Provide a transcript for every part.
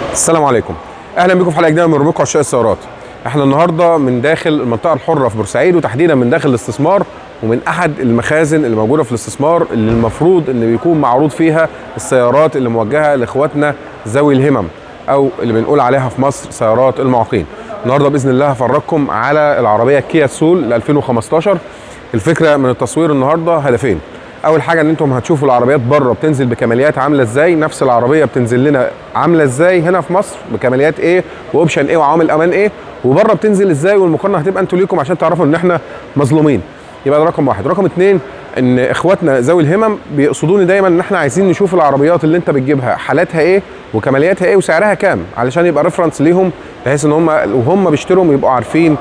السلام عليكم اهلا بكم في حلقه جديده من ربكم عشاق السيارات احنا النهارده من داخل المنطقه الحره في بورسعيد وتحديدا من داخل الاستثمار ومن احد المخازن اللي موجوده في الاستثمار اللي المفروض ان بيكون معروض فيها السيارات اللي موجهه لاخواتنا ذوي الهمم او اللي بنقول عليها في مصر سيارات المعاقين النهارده باذن الله هفرجكم على العربيه كيا سول ل 2015 الفكره من التصوير النهارده هدفين اول حاجه ان انتم هتشوفوا العربيات بره بتنزل بكماليات عامله ازاي نفس العربيه بتنزل لنا عامله ازاي هنا في مصر بكماليات ايه واوبشن ايه وعوامل امان ايه وبره بتنزل ازاي والمقارنه هتبقى انتوا ليكم عشان تعرفوا ان احنا مظلومين يبقى ده رقم واحد رقم اتنين ان اخواتنا ذوي الهمم بيقصدوني دايما ان احنا عايزين نشوف العربيات اللي انت بتجيبها حالاتها ايه وكمالياتها ايه وسعرها كام علشان يبقى ريفرنس ليهم بحيث ان هم وهم بيشتروا يبقوا عارفين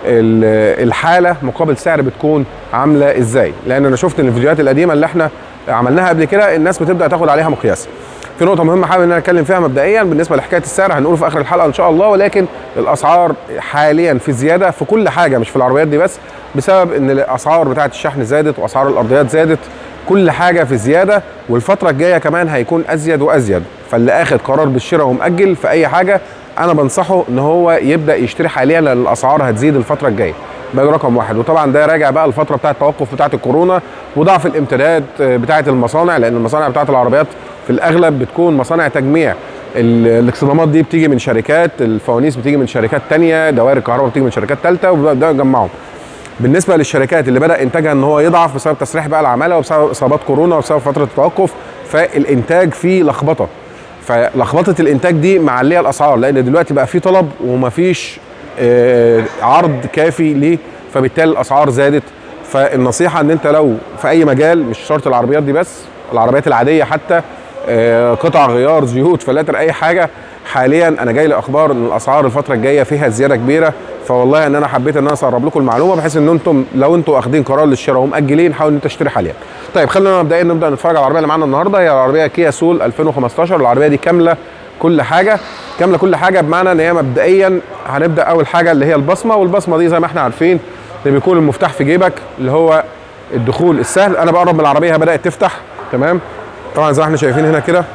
ال- الحاله مقابل سعر بتكون عامله ازاي لان انا شفت ان الفيديوهات القديمه اللي احنا عملناها قبل كده الناس بتبدا تاخد عليها مقياس في نقطه مهمه حابب ان انا اتكلم فيها مبدئيا بالنسبه لحكايه السعر هنقوله في اخر الحلقه ان شاء الله ولكن الاسعار حاليا في زياده في كل حاجه مش في العربيات دي بس بسبب ان الاسعار بتاعه الشحن زادت واسعار الارضيات زادت كل حاجه في زياده والفتره الجايه كمان هيكون ازيد وازيد فاللي اخد قرار بالشراء ومأجل في اي حاجه انا بنصحه ان هو يبدا يشتري حاليا لان الاسعار هتزيد الفتره الجايه ده رقم واحد وطبعا ده راجع بقى الفتره بتاعه التوقف بتاعه الكورونا وضعف الامتداد بتاعه المصانع لان المصانع بتاعه العربيات في الاغلب بتكون مصانع تجميع ال- الاكسدامات دي بتيجي من شركات الفوانيس بتيجي من شركات تانية دوائر الكهرباء بتيجي من شركات ثالثه وبيبداوا يجمعوا بالنسبه للشركات اللي بدا انتاجها ان هو يضعف بسبب تسريح بقى العماله وبسبب اصابات كورونا وبسبب فتره التوقف فالانتاج فيه لخبطه فلخبطه الانتاج دي معليه الاسعار لان دلوقتي بقى في طلب ومفيش آه، عرض كافي ليه فبالتالي الاسعار زادت فالنصيحه ان انت لو في اي مجال مش شرط العربيات دي بس العربيات العاديه حتى آه، قطع غيار زيوت فلاتر اي حاجه حاليا انا جاي لي اخبار ان الاسعار الفتره الجايه فيها زياده كبيره فوالله ان انا حبيت ان انا اسرب لكم المعلومه بحيث ان انتم لو انتم واخدين قرار للشراء ومأجلين حاولوا ان انت تشتري حاليا. طيب خلينا مبدئيا نبدا نتفرج على العربيه اللي معانا النهارده هي العربيه كيا سول 2015 العربيه دي كامله كل حاجه كامله كل حاجه بمعنى ان هي مبدئيا هنبدا اول حاجه اللي هي البصمه والبصمه دي زي ما احنا عارفين اللي بيكون المفتاح في جيبك اللي هو الدخول السهل انا بقرب من العربيه بدات تفتح تمام طبعا زي ما احنا شايفين هنا كده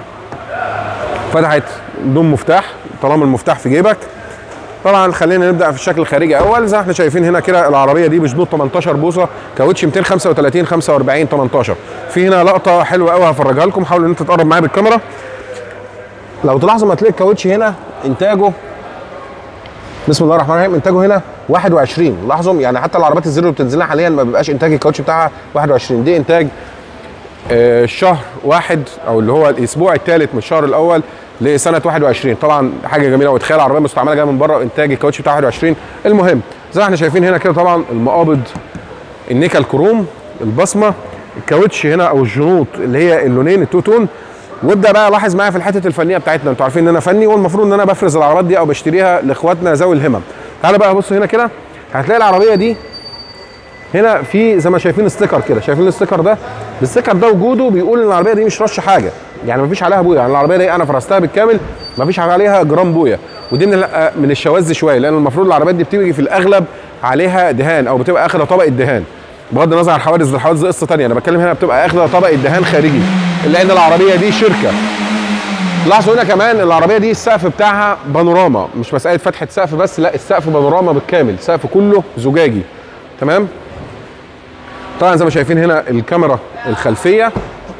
فتحت بدون مفتاح طالما المفتاح في جيبك طبعا خلينا نبدا في الشكل الخارجي اول زي ما احنا شايفين هنا كده العربيه دي بشدود 18 بوصه كاوتش 235 45 18 في هنا لقطه حلوه قوي هفرجها لكم حاولوا ان انت تقرب معايا بالكاميرا لو تلاحظوا ما تلاقي الكاوتش هنا انتاجه بسم الله الرحمن الرحيم انتاجه هنا 21 لاحظوا يعني حتى العربيات الزيرو اللي بتنزل لنا حاليا ما بيبقاش انتاج الكاوتش بتاعها 21 دي انتاج آه، الشهر واحد او اللي هو الاسبوع الثالث من الشهر الاول لسنه 21 طبعا حاجه جميله وتخيل عربيه مستعمله جايه من بره انتاج الكاوتش بتاع 21 المهم زي ما احنا شايفين هنا كده طبعا المقابض النيكل كروم البصمه الكاوتش هنا او الجنوط اللي هي اللونين التو تون وابدا بقى لاحظ معايا في الحته الفنيه بتاعتنا انتوا عارفين ان انا فني والمفروض ان انا بفرز العربيات دي او بشتريها لاخواتنا ذوي الهمم تعالى بقى بص هنا كده هتلاقي العربيه دي هنا في زي ما شايفين ستيكر كده شايفين الستيكر ده الستيكر ده وجوده بيقول ان العربيه دي مش رش حاجه يعني مفيش عليها بويه يعني العربيه دي انا فرستها بالكامل مفيش عليها جرام بويه ودي من ال- من الشواذ شويه لان المفروض العربيات دي بتيجي في الاغلب عليها دهان او بتبقى اخده طبقه دهان بغض النظر عن الحوادث الحوادث دي قصه ثانيه انا بتكلم هنا بتبقى اخده طبقه دهان خارجي لان العربيه دي شركه لاحظوا هنا كمان العربيه دي السقف بتاعها بانوراما مش مساله فتحه سقف بس لا السقف بانوراما بالكامل السقف كله زجاجي تمام طبعا زي ما شايفين هنا الكاميرا الخلفيه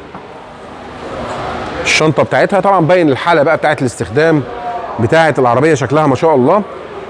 الشنطه بتاعتها طبعا باين الحاله بقى بتاعت الاستخدام بتاعت العربيه شكلها ما شاء الله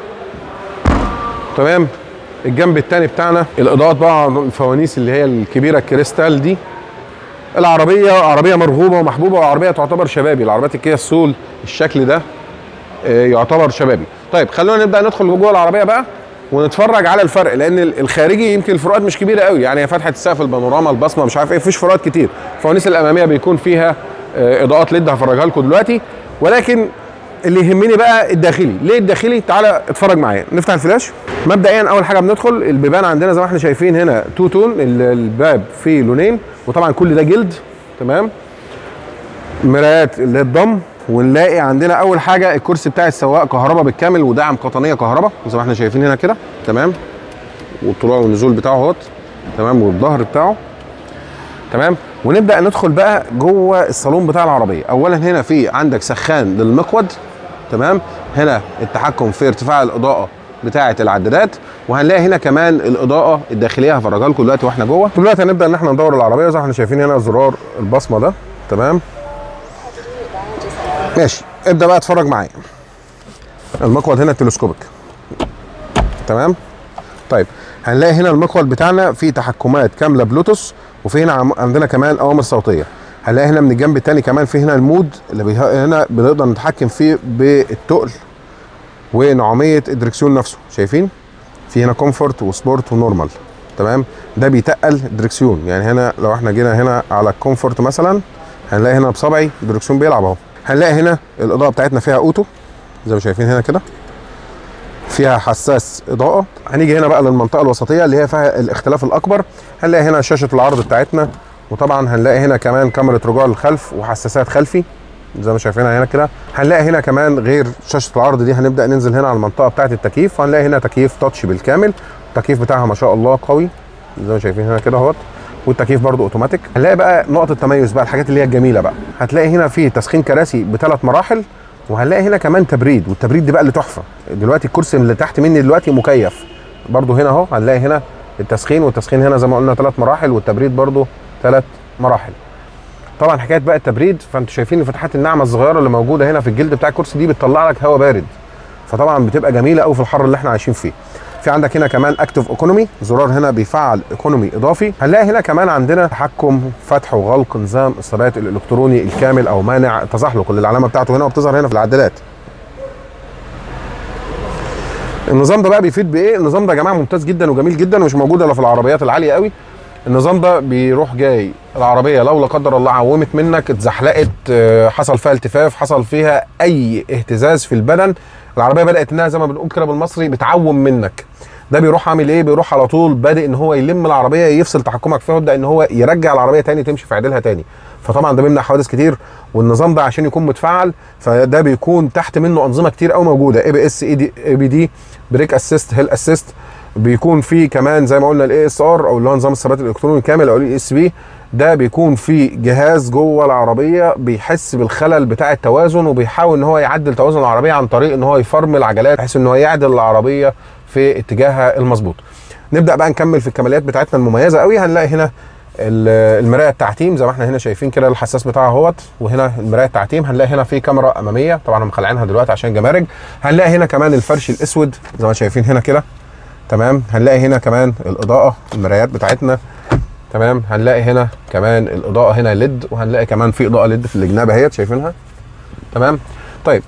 تمام الجنب التاني بتاعنا الاضاءات بقى الفوانيس اللي هي الكبيره الكريستال دي العربيه عربيه مرغوبه ومحبوبه وعربيه تعتبر شبابي العربيات الكيا السول الشكل ده آه، يعتبر شبابي طيب خلونا نبدا ندخل جوه العربيه بقى ونتفرج على الفرق لان ال- الخارجي يمكن الفروقات مش كبيره قوي يعني هي فتحه السقف البانوراما البصمه مش عارف ايه مفيش فروقات كتير الفوانيس الاماميه بيكون فيها آه، اضاءات ليد هفرجها لكم دلوقتي ولكن اللي يهمني بقى الداخلي ليه الداخلي تعالى اتفرج معايا نفتح الفلاش مبدئيا اول حاجه بندخل البيبان عندنا زي ما احنا شايفين هنا تو تون ال- الباب فيه لونين وطبعا كل ده جلد تمام مرايات اللي هي الضم ونلاقي عندنا اول حاجه الكرسي بتاع السواق كهرباء بالكامل ودعم قطنيه كهرباء زي ما احنا شايفين هنا كده تمام والطلوع والنزول بتاعه اهوت تمام والظهر بتاعه تمام ونبدا ندخل بقى جوه الصالون بتاع العربيه اولا هنا في عندك سخان للمقود تمام هنا التحكم في ارتفاع الاضاءه بتاعه العدادات وهنلاقي هنا كمان الاضاءه الداخليه هفرجها لكم دلوقتي واحنا جوه دلوقتي هنبدا ان احنا ندور العربيه زي ما احنا شايفين هنا زرار البصمه ده تمام ماشي ابدا بقى اتفرج معايا المقود هنا تلسكوبيك تمام طيب هنلاقي هنا المقود بتاعنا فيه تحكمات كامله بلوتوث وفي هنا عم- عندنا كمان اوامر صوتيه هنلاقي هنا من الجنب التاني كمان في هنا المود اللي بيه... هنا بنقدر نتحكم فيه بالتقل ونعوميه الدركسيون نفسه شايفين في هنا كومفورت وسبورت ونورمال تمام ده بيتقل الدركسيون يعني هنا لو احنا جينا هنا على الكومفورت مثلا هنلاقي هنا بصبعي الدركسيون بيلعب اهو هنلاقي هنا الاضاءه بتاعتنا فيها اوتو زي ما شايفين هنا كده فيها حساس اضاءه هنيجي هنا بقى للمنطقه الوسطيه اللي هي فيها الاختلاف الاكبر هنلاقي هنا شاشه العرض بتاعتنا وطبعا هنلاقي هنا كمان كاميرا رجوع للخلف وحساسات خلفي زي ما شايفينها هنا كده هنلاقي هنا كمان غير شاشه العرض دي هنبدا ننزل هنا على المنطقه بتاعه التكييف وهنلاقي هنا تكييف تاتش بالكامل التكييف بتاعها ما شاء الله قوي زي ما شايفين هنا كده اهوت والتكييف برضو اوتوماتيك هنلاقي بقى نقطه التميز بقى الحاجات اللي هي الجميله بقى هتلاقي هنا في تسخين كراسي بثلاث مراحل وهنلاقي هنا كمان تبريد والتبريد دي بقى اللي تحفه دلوقتي الكرسي اللي تحت مني دلوقتي مكيف برضو هنا اهو هنلاقي هنا التسخين والتسخين هنا زي ما قلنا ثلاث مراحل والتبريد برضو ثلاث مراحل طبعا حكايه بقى التبريد فانتوا شايفين الفتحات الناعمه الصغيره اللي موجوده هنا في الجلد بتاع الكرسي دي بتطلع لك هواء بارد فطبعا بتبقى جميله قوي في الحر اللي احنا عايشين فيه في عندك هنا كمان اكتف ايكونومي زرار هنا بيفعل ايكونومي اضافي هنلاقي هنا كمان عندنا تحكم فتح وغلق نظام الثبات الالكتروني الكامل او مانع التزحلق اللي العلامه بتاعته هنا وبتظهر هنا في العدادات النظام ده بقى بيفيد بايه النظام ده يا جماعه ممتاز جدا وجميل جدا ومش موجود الا في العربيات العاليه قوي النظام ده بيروح جاي العربيه لو لا قدر الله عومت منك اتزحلقت آه، حصل فيها التفاف حصل فيها اي اهتزاز في البدن العربيه بدات انها زي ما بنقول كده بالمصري بتعوم منك ده بيروح عامل ايه بيروح على طول بادئ ان هو يلم العربيه يفصل تحكمك فيها ويبدا ان هو يرجع العربيه تاني تمشي في عدلها تاني فطبعا ده بيمنع حوادث كتير والنظام ده عشان يكون متفعل فده بيكون تحت منه انظمه كتير قوي موجوده اي بي اس اي دي اي بي دي بريك اسيست هيل اسيست بيكون فيه كمان زي ما قلنا الاي اس ار او اللي هو نظام الثبات الالكتروني الكامل او الاي اس بي ده بيكون فيه جهاز جوه العربيه بيحس بالخلل بتاع التوازن وبيحاول ان هو يعدل توازن العربيه عن طريق ان هو يفرمل عجلات بحيث ان هو يعدل العربيه في اتجاهها المظبوط نبدا بقى نكمل في الكماليات بتاعتنا المميزه قوي هنلاقي هنا ال- المرايه التعتيم زي ما احنا هنا شايفين كده الحساس بتاعها اهوت وهنا المرايه التعتيم هنلاقي هنا في كاميرا اماميه طبعا هم خلعينها دلوقتي عشان جمارك هنلاقي هنا كمان الفرش الاسود زي ما شايفين هنا كده تمام هنلاقي هنا كمان الاضاءه المرايات بتاعتنا تمام هنلاقي هنا كمان الاضاءه هنا ليد وهنلاقي كمان في اضاءه ليد في الجناب اهيت شايفينها تمام طيب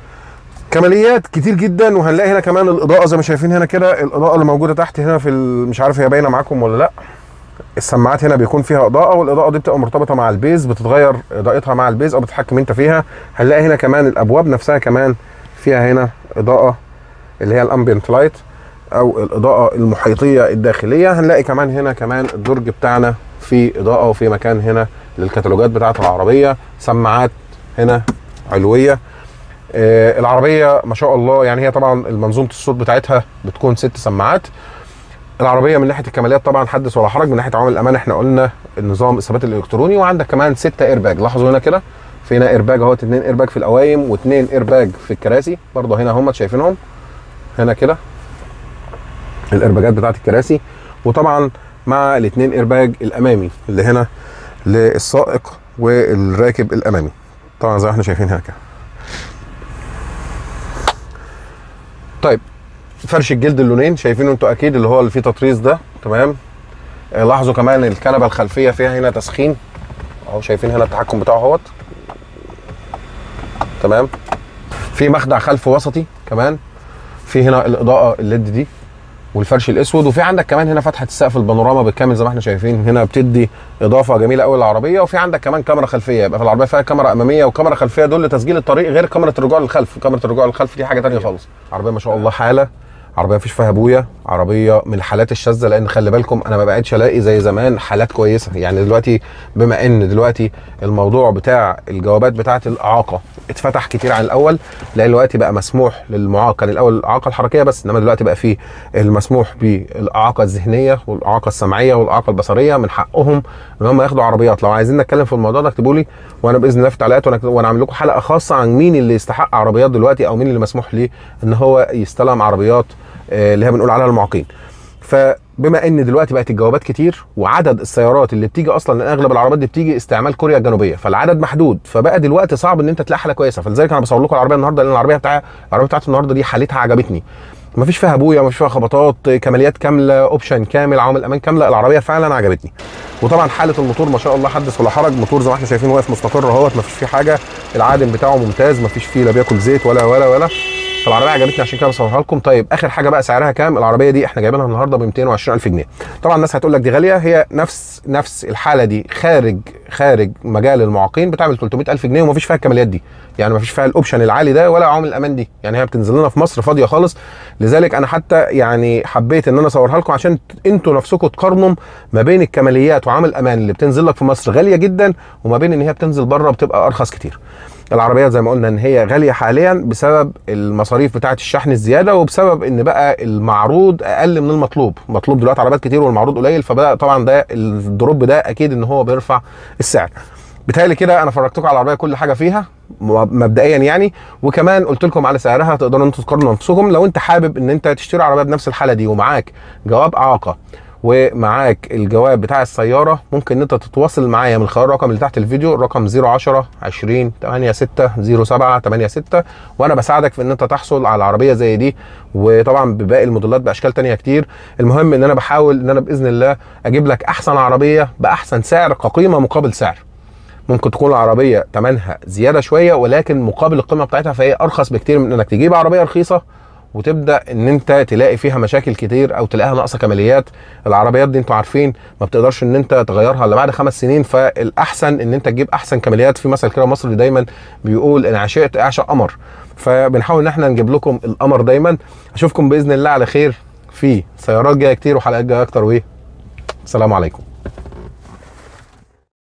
كماليات كتير جدا وهنلاقي هنا كمان الاضاءه زي ما شايفين هنا كده الاضاءه اللي موجوده تحت هنا في ال- مش عارف هي باينه معاكم ولا لا السماعات هنا بيكون فيها اضاءه والاضاءه دي بتبقى مرتبطه مع البيز بتتغير اضاءتها مع البيز او بتتحكم انت فيها هنلاقي هنا كمان الابواب نفسها كمان فيها هنا اضاءه اللي هي الامبيانت لايت او الاضاءه المحيطيه الداخليه هنلاقي كمان هنا كمان الدرج بتاعنا في اضاءه وفي مكان هنا للكتالوجات بتاعه العربيه سماعات هنا علويه آه، العربيه ما شاء الله يعني هي طبعا المنظومه الصوت بتاعتها بتكون ست سماعات العربيه من ناحيه الكماليات طبعا حدث ولا حرج من ناحيه عوامل الامان احنا قلنا النظام الثبات الالكتروني وعندك كمان ستة ايرباج لاحظوا هنا كده في هنا ايرباج اهوت اتنين ايرباج في القوايم واتنين ايرباج في الكراسي برضه هنا هم شايفينهم هنا كده الايرباجات بتاعت الكراسي وطبعا مع الاثنين ايرباج الامامي اللي هنا للسائق والراكب الامامي طبعا زي ما احنا شايفين هنا كده طيب فرش الجلد اللونين شايفينه انتوا اكيد اللي هو اللي فيه تطريز ده تمام آه، لاحظوا كمان الكنبه الخلفيه فيها هنا تسخين اهو شايفين هنا التحكم بتاعه اهوت تمام في مخدع خلف وسطي كمان في هنا الاضاءه الليد دي والفرش الاسود وفي عندك كمان هنا فتحه السقف البانوراما بالكامل زي ما احنا شايفين هنا بتدي اضافه جميله قوي للعربيه وفي عندك كمان كاميرا خلفيه يبقى في العربيه فيها كاميرا اماميه وكاميرا خلفيه دول لتسجيل الطريق غير كاميرا الرجوع للخلف كاميرا الرجوع للخلف دي حاجه تانية خالص عربيه ما شاء الله حاله عربيه مفيش فيها بويه عربيه من الحالات الشاذه لان خلي بالكم انا ما بقتش الاقي زي زمان حالات كويسه يعني دلوقتي بما ان دلوقتي الموضوع بتاع الجوابات بتاعه الاعاقه اتفتح كتير عن الاول لان دلوقتي بقى مسموح للمعاق كان الاول الاعاقه الحركيه بس انما دلوقتي بقى فيه المسموح بالاعاقه الذهنيه والاعاقه السمعيه والاعاقه البصريه من حقهم ان هم ياخدوا عربيات لو عايزين نتكلم في الموضوع ده اكتبوا لي وانا باذن الله في التعليقات وانا وانا عامل لكم حلقه خاصه عن مين اللي يستحق عربيات دلوقتي او مين اللي مسموح ليه ان هو يستلم عربيات آه، اللي هي بنقول عليها المعاقين فبما ان دلوقتي بقت الجوابات كتير وعدد السيارات اللي بتيجي اصلا لان اغلب العربيات دي بتيجي استعمال كوريا الجنوبيه فالعدد محدود فبقى دلوقتي صعب ان انت تلاقي حاله كويسه فلذلك انا بصور لكم العربيه النهارده لان العربيه بتاعي العربيه بتاعتي النهارده دي حالتها عجبتني ما فيش فيها بويا ما فيش فيها خبطات كماليات كامله اوبشن كامل عوامل امان كامله العربيه فعلا عجبتني وطبعا حاله الموتور ما شاء الله حدث ولا حرج موتور زي ما احنا شايفين واقف مستقر اهوت ما فيش فيه حاجه العادم بتاعه ممتاز ما فيش فيه لا بياكل زيت ولا ولا ولا فالعربيه عجبتني عشان كده بصورها لكم طيب اخر حاجه بقى سعرها كام العربيه دي احنا جايبينها النهارده ب 220000 جنيه طبعا الناس هتقول لك دي غاليه هي نفس نفس الحاله دي خارج خارج مجال المعاقين بتعمل 300000 جنيه ومفيش فيها الكماليات دي يعني مفيش فيها الاوبشن العالي ده ولا عوامل الامان دي يعني هي بتنزل لنا في مصر فاضيه خالص لذلك انا حتى يعني حبيت ان انا اصورها لكم عشان انتوا نفسكم تقارنوا ما بين الكماليات وعامل الامان اللي بتنزل لك في مصر غاليه جدا وما بين ان هي بتنزل بره بتبقى ارخص كتير العربيات زي ما قلنا ان هي غاليه حاليا بسبب المصاريف بتاعه الشحن الزياده وبسبب ان بقى المعروض اقل من المطلوب مطلوب دلوقتي عربيات كتير والمعروض قليل فبدا طبعا ده الدروب ده اكيد ان هو بيرفع السعر بالتالي كده انا فرجتكم على العربيه كل حاجه فيها مبدئيا يعني وكمان قلت لكم على سعرها تقدروا انتوا تقارنوا نفسكم لو انت حابب ان انت تشتري عربيه بنفس الحاله دي ومعاك جواب اعاقه ومعاك الجواب بتاع السياره ممكن ان انت تتواصل معايا من خلال الرقم اللي تحت الفيديو الرقم 010 20 86 07 86 وانا بساعدك في ان انت تحصل على عربيه زي دي وطبعا بباقي الموديلات باشكال تانية كتير المهم ان انا بحاول ان انا باذن الله اجيب لك احسن عربيه باحسن سعر كقيمه مقابل سعر ممكن تكون العربيه ثمنها زياده شويه ولكن مقابل القيمه بتاعتها فهي ارخص بكتير من انك تجيب عربيه رخيصه وتبدا ان انت تلاقي فيها مشاكل كتير او تلاقيها ناقصه كماليات العربيات دي انتوا عارفين ما بتقدرش ان انت تغيرها الا بعد خمس سنين فالاحسن ان انت تجيب احسن كماليات في مثل كده مصري دايما بيقول ان عشقت اعشق قمر فبنحاول ان احنا نجيب لكم القمر دايما اشوفكم باذن الله على خير في سيارات جايه كتير وحلقات جايه اكتر وايه السلام عليكم